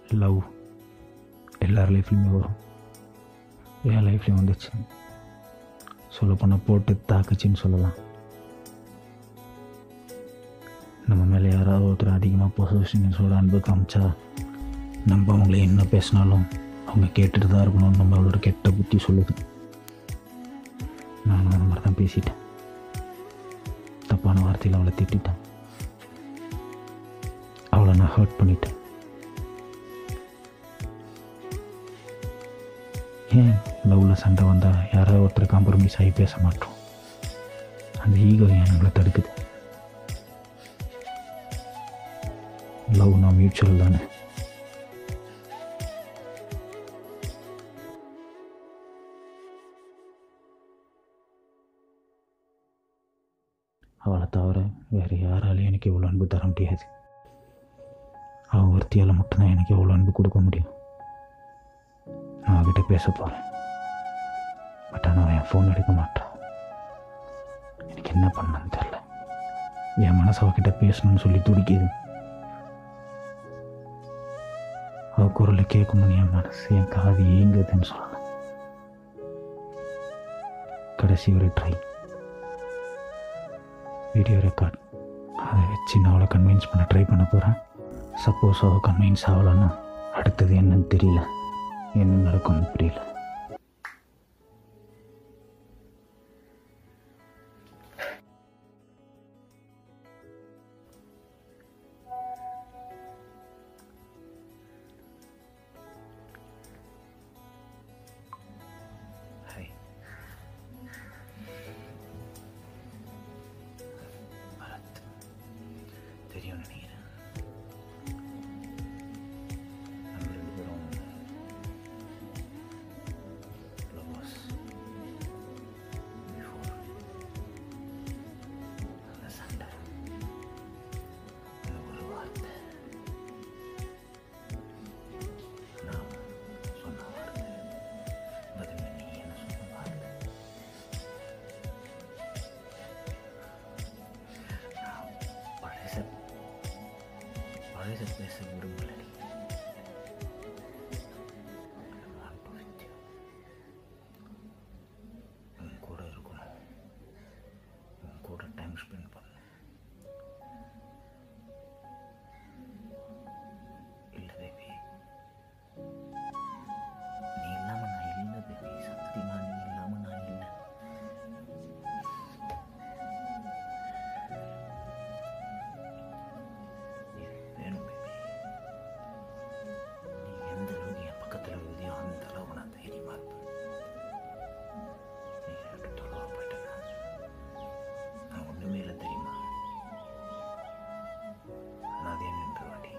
Love எல்லார் லைஃப்லையுமே வரும் என் லைஃப்லையும் வந்துச்சு சொல்லப்போனால் போட்டு தாக்குச்சின்னு சொல்லலாம் நம்ம மேலே யாராவது ஒருத்தர் அதிகமாக பொசிஷன்ஸோட அன்பு காமிச்சா நம்ம அவங்கள என்ன பேசினாலும் அவங்க கேட்டுட்டு தான் இருக்கணும்னு நம்மளோட கெட்ட புத்தி சொல்லுது நானும் அந்த மாதிரி தான் பேசிட்டேன் தப்பான வார்த்தையில் அவளை திட்டிட்டேன் அவளை நான் ஹர்ட் பண்ணிட்டேன் ஏன் லவ்வில் சண்டை வந்தால் யாராவது ஒருத்தர் காம்ப்ரமைஸ் ஆகி பேச மாட்டோம் அந்த ஈகோ ஏன் நம்மளை தடுக்குது லவ் நான் மியூச்சுவல் தானே அவளை தவிர வேறு யாராலையும் எனக்கு இவ்வளோ அன்பு தர முடியாது அவள் ஒருத்தியால் மட்டும்தான் எனக்கு எவ்வளோ அன்பு கொடுக்க முடியும் நான் அவகிட்ட பேச போகிறேன் பட் ஆனால் அவன் என் ஃபோன் எடுக்க மாட்டான் எனக்கு என்ன பண்ணன்னு தெரில என் மனசு அவகிட்ட பேசணும்னு சொல்லி துடிக்குது அவ குரலை கேட்கணும்னு என் மனசு என் காது ஏங்குதுன்னு சொல்லலாம் கடைசி ஒரு ட்ரை வீடியோ ரெக்கார்ட் அதை வச்சு நான் அவளை கன்வின்ஸ் பண்ண ட்ரை பண்ண போகிறேன் சப்போஸ் அவள் கன்வின்ஸ் ஆகலைன்னா அடுத்தது என்னன்னு தெரியல என்ன நடக்கும்னு புரியல ஹாய் பரத் தெரியும் நினைக்கிறேன் நம்ம ரெண்டு பேரும் lovers before. அந்த சண்டை அந்த ஒரு வார்த்தை நான் சொன்ன வார்த்தை பதில் நீ என்ன சொன்ன வார்த்தை நான் பழச பழச பேச விரும்பலை நான் புரிஞ்சு உன் கூட இருக்கணும் உன் கூட டைம் ஸ்பெண்ட் பண்ணணும் இல்லை பேபி நீ இல்லாமல் நான் இல்லை பேபி சத்தியமா நீ இல்லாமல் நான் இல்லை நீ வேணும் பேபி நீ எந்த அளவுக்கு என் பக்கத்தில் இருக்குதியோ அந்த அளவுக்கு நான் தைரியமாக இருப்பேன் நீ எனக்கு தொலைவாக போயிட்டேன்னா நான் ஒன்றுமே இல்லை தெரியுமா அனாதே நின்று வாடி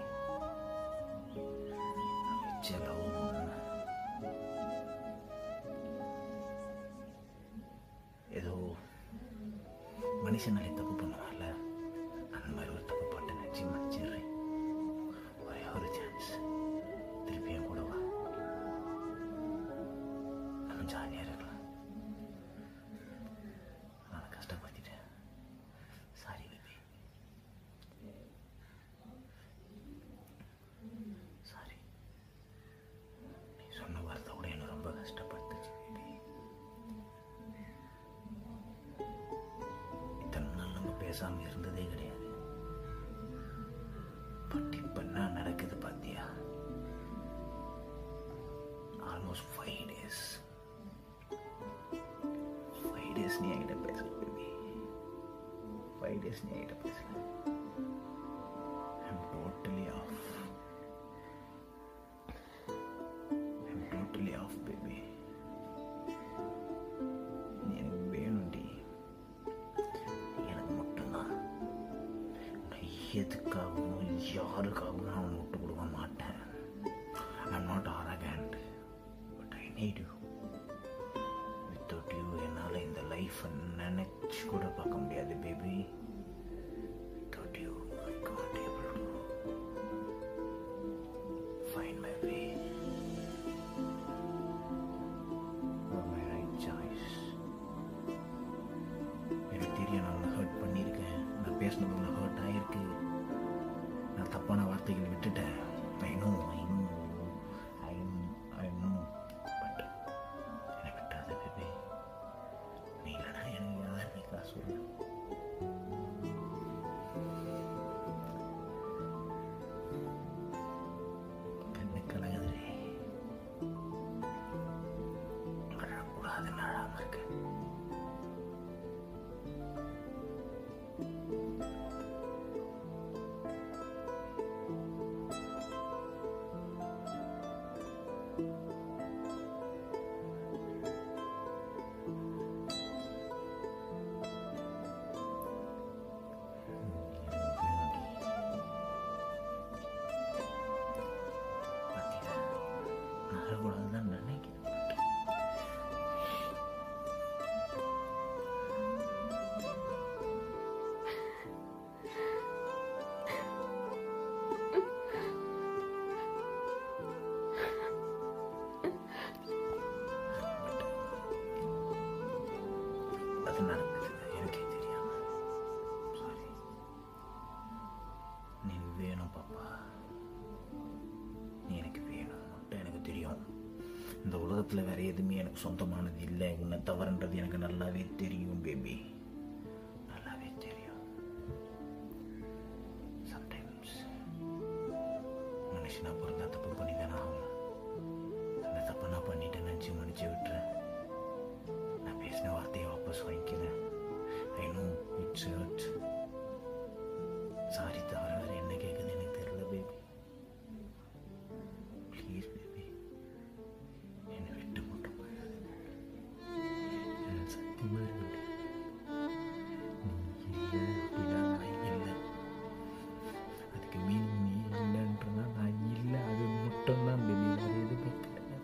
நான் வச்ச லவ் ஏதோ மனுஷனாலே தப்பு பண்ணுவான்ல அந்த மாதிரி ஒரு தப்பு போட்டு நினச்சி மன்னிச்சிடுறேன் ஒரே ஒரு சான்ஸ் திருப்பி என் கூட வா நம்ம ஜாலியாக இருக்கலாம் நான் கஷ்டப்படுத்திட்டேன் சாரி பேபி சாரி நீ சொன்ன வார்த்தை கூட என்ன ரொம்ப கஷ்டப்படுத்துச்சு பேபி இத்தனை நாள் நம்ம பேசாமல் இருந்ததே கிடையாது பட் இப்போ என்ன நடக்குது பார்த்தியா almost five days five days நீ என்கிட்ட பேசல பேபி ஃபைவ் டேஸ் நீ என்கிட்ட பேசல I'm totally off I'm totally off baby நீ எனக்கு வேணும்டி நீ எனக்கு மட்டும்தான் நான் எதுக்காகவும் யாருக்காகவும் நான் உன்னை விட்டு கொடுக்க மாட்டேன் I'm not arrogant but I need you without you என்னால் இந்த லைஃப்பை நினச்சி கூட பார்க்க முடியாது baby without you I can't able to find my way my right choice எனக்கு தெரியும் நான் உன்னை ஹர்ட் பண்ணியிருக்கேன் நான் பேசினது உன்னை ஹர்ட் ஆகிருக்கு நான் தப்பான வார்த்தைகளை விட்டுட்டேன் ஐ நோ ஐ நோ உலகத்தில் வேற எதுவுமே எனக்கு சொந்தமானது இல்லை உன்னை தவறுன்றது எனக்கு நல்லாவே தெரியும் பேபி நல்லாவே தெரியும் சம்டைம்ஸ் மனுஷனா பிறந்தா தப்பு பண்ணி தானே ஆகணும் அந்த தப்பை நான் பண்ணிட்டேன்னு நினச்சி மன்னிச்சு விட்டுறேன் நான் பேசின வார்த்தையை வாபஸ் வாங்கிக்கிறேன் I know it's hurt sorry தவிர வேற என்ன கேட்குது எனக்கு தெரியல பேபி ப்ளீஸ் பேபி என்னை விட்டு மட்டும் போயிடாது எனக்கு சத்தியமா இருக்கு நீ இல்லை அப்படின்னா நான் இல்லை அதுக்கு மீனிங் நீ இல்லைன்றனா நான் இல்லை அது மட்டும்தான் பேபி வேறு எதுவுமே கிடையாது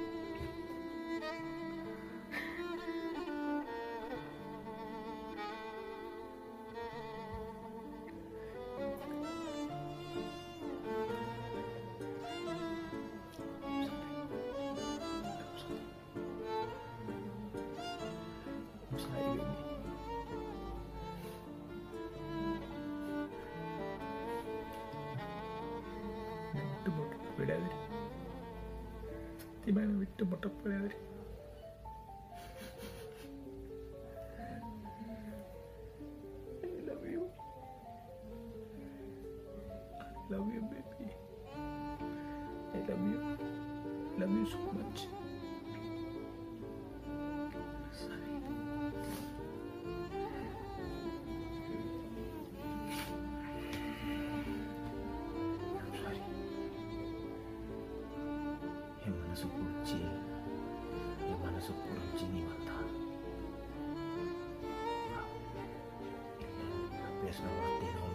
I'm sorry, baby. என்னை விட்டு மட்டும் போயிடாது சத்தியமா என்னை விட்டு மட்டும் போயிடாது I love you. I love you, baby. I love you. I love you so much. Sorry. I'm sorry. என் மனசு பிடிச்சி என் மனசு புரிஞ்சு நீ வந்தா இல்லை, நான் பேசின வார்த்தை